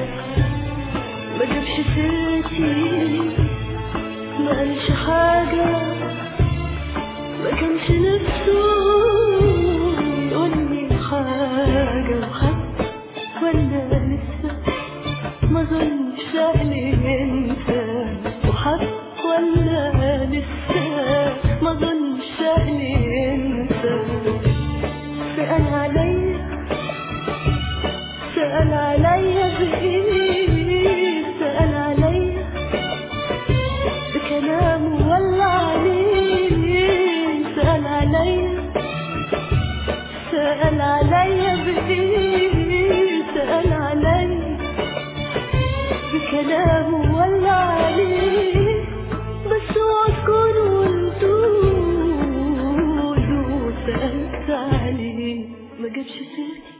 ما جابش سيرتي ما قالش حاجة ما كانش نفسه يقولي حاجة وحتى ولا لسه ما ظنش سهل ينسى وحتى ولا لسه ما ظنش سهل ينسى سأل عليا سأل عليا بإيه سأل عليا بكلامه ولا عليه سأل عليا سأل عليا بإيه سأل عليا بكلامه ولا عليه بس هو كون قلتوله سألت عليه ما جابش سيرتي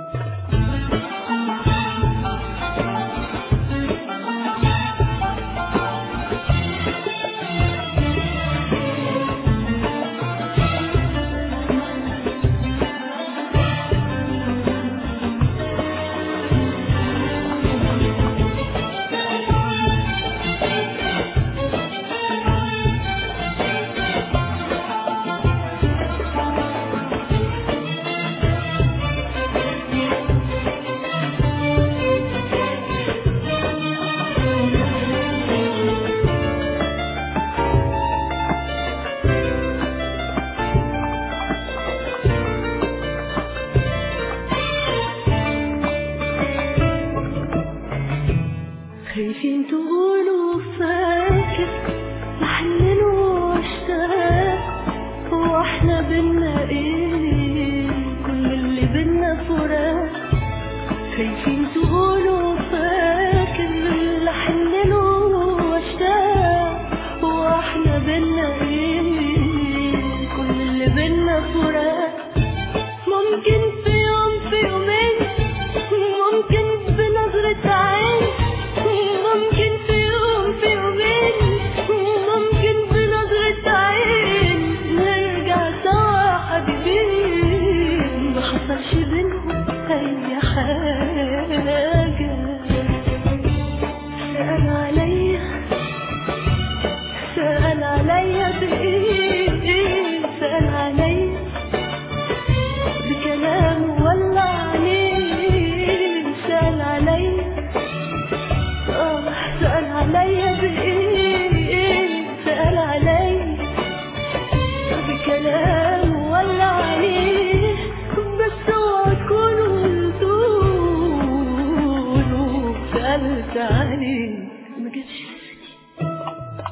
خايفين تقولوا فاكر محنن واشتاق هو احنا بينا ايه كل اللي بينا فراق خايفين تقولوا فاكر محنن واشتاق هو احنا بينا ايه كل اللي بينا فراق ممكن في يوم في يومين ممكن بنظرة عين ممكن في يوم في يومين ممكن بنظرة عين نرجع سوا حبيبين ما حصلش بينهم أي حاجة سأل عليا سأل عليا بإيه سأل عليا بكلام ولا عليه سأل عليا آه سأل عليا بإيه سأل عليا بكلام ولا عليه بس هو كله طوله سألت عليه ما جاتش سيرتي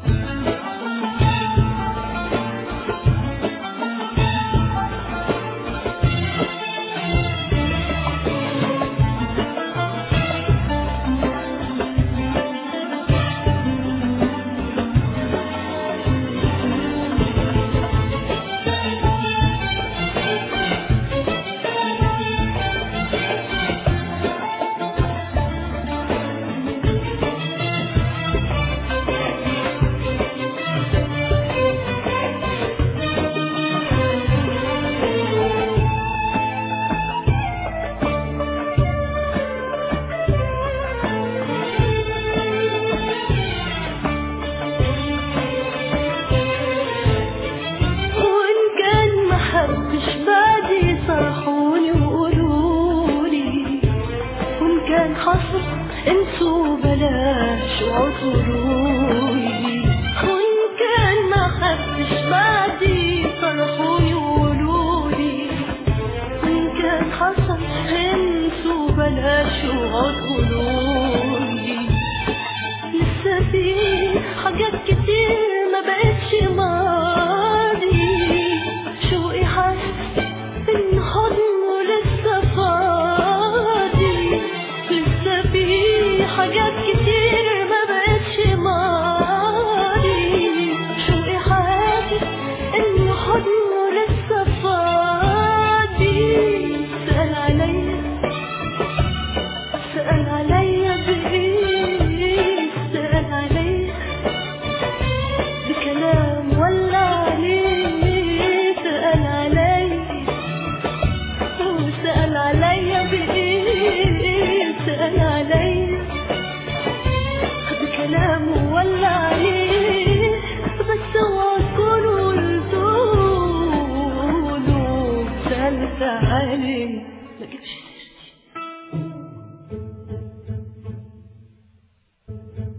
وإن كان محدش بعدي صرحوني وقولولي وإن كان حصل انسوا بلاش وعذرولي وإن كان محدش بعدي صرحوني وقولولي وإن كان حصل انسوا بلاش وعذرولي لسه في حاجات كتير ما بقتش ماضي شوقي حاسس ان حضنه لسه فاضي لسه في حاجات كتير ما بقتش ماضي شوقي حاسس ان حضنه لسه فاضي سأل عليا سأل عليا بإيه سأل عليا بكلام ولا عليه سأل عليا وسأل عليا بإيه سأل عليا عليه ما جابش سيرتي